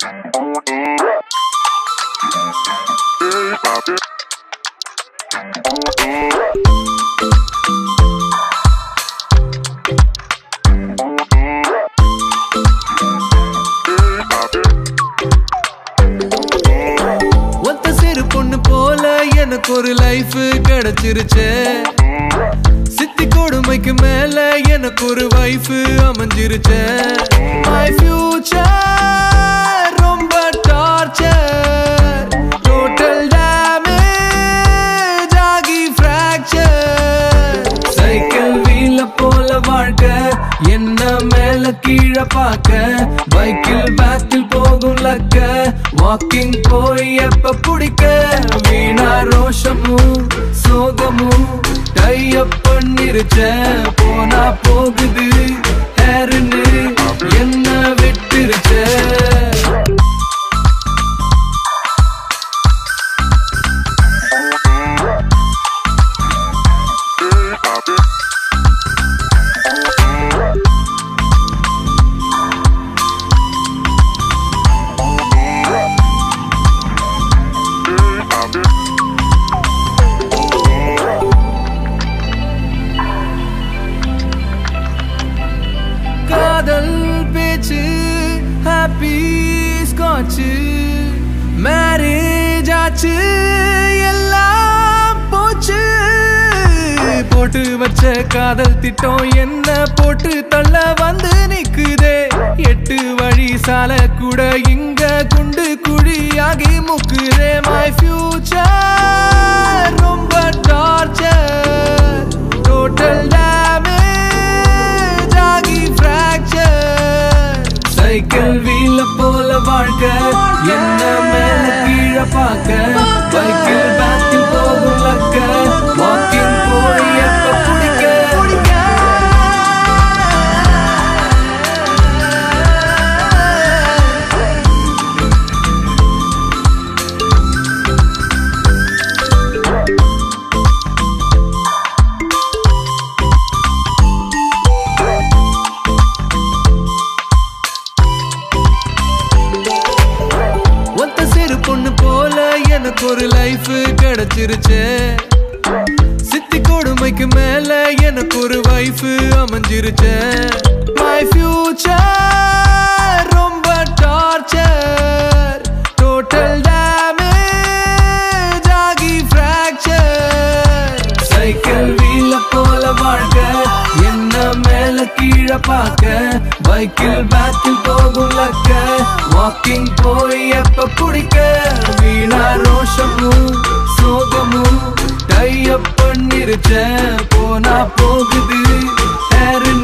ஒத்த சிறு பொண்ணு போல எனக்கு ஒரு லைஃப் கிடைச்சிருச்சே சித்தி கொடுமைக்கு மேல எனக்கு ஒரு வைஃப் அமைஞ்சிருச்சே மை ஃபியூச்சர் ரொம்ப டார்ச்சர் டோட்டல் டேமேஜ் ஆகி ஃப்ராக்சர் சைக்கிள் வீல போல வாழ்க்கை என்ன மேல கீழே பார்க்க பைக்கில் பேக்கில் போகும் லக்க வாக்கிங் போய் எப்ப பிடிக்க வீணா ரோஷமும் சோகமும் டையப் பண்ணிருச்ச போனா போகுது ஹேருன்னு என்ன விட்டுருச்ச காதல் பேச்சு ஹாப்பி ஸ்காட்சு மேரேஜ் ஆச்சு எல்லாம் போச்சு போட்டு வச்ச காதல் திட்டம் என்ன போட்டு தள்ள வந்து நிக்குதே எட்டு வழி சால கூட இங்க குண்டு குழியாகி முக்குதே மை ஃபியூச்சர் ரொம்ப டார்ச்சர் டோட்டல் டேமேஜ் ஆகி ஃப்ராக்சர் சைக்கிள் வீல போல வாழ்க்கை என்ன மேல கீழே பார்க்க பைக்கில் பேக்கில் போகும் லக்க வாக்கிங் போய் எப்ப பிடிக்க ஒத்த சிறு பொண்ணு போல எனக்கு ஒரு லைஃப் கிடைச்சிருச்சே சித்தி கொடுமைக்கு மேல எனக்கு ஒரு வைஃப் அமைஞ்சிருச்சே மை ஃபியூச்சர் ரொம்ப டார்ச்சர் டோட்டல் டேமேஜ் ஆகி ஃப்ராக்சர் சைக்கிள் வீல போல வாழ்க்கை என்ன மேல கீழே பார்க்க பைக்கில் பேக்கில் போகும் லக்க வாக்கிங் போய் எப்ப பிடிக்க வீணா ரோஷமும் சோகமும் டையப் பண்ணிருச்ச போனா போகுது ஹேருன்னு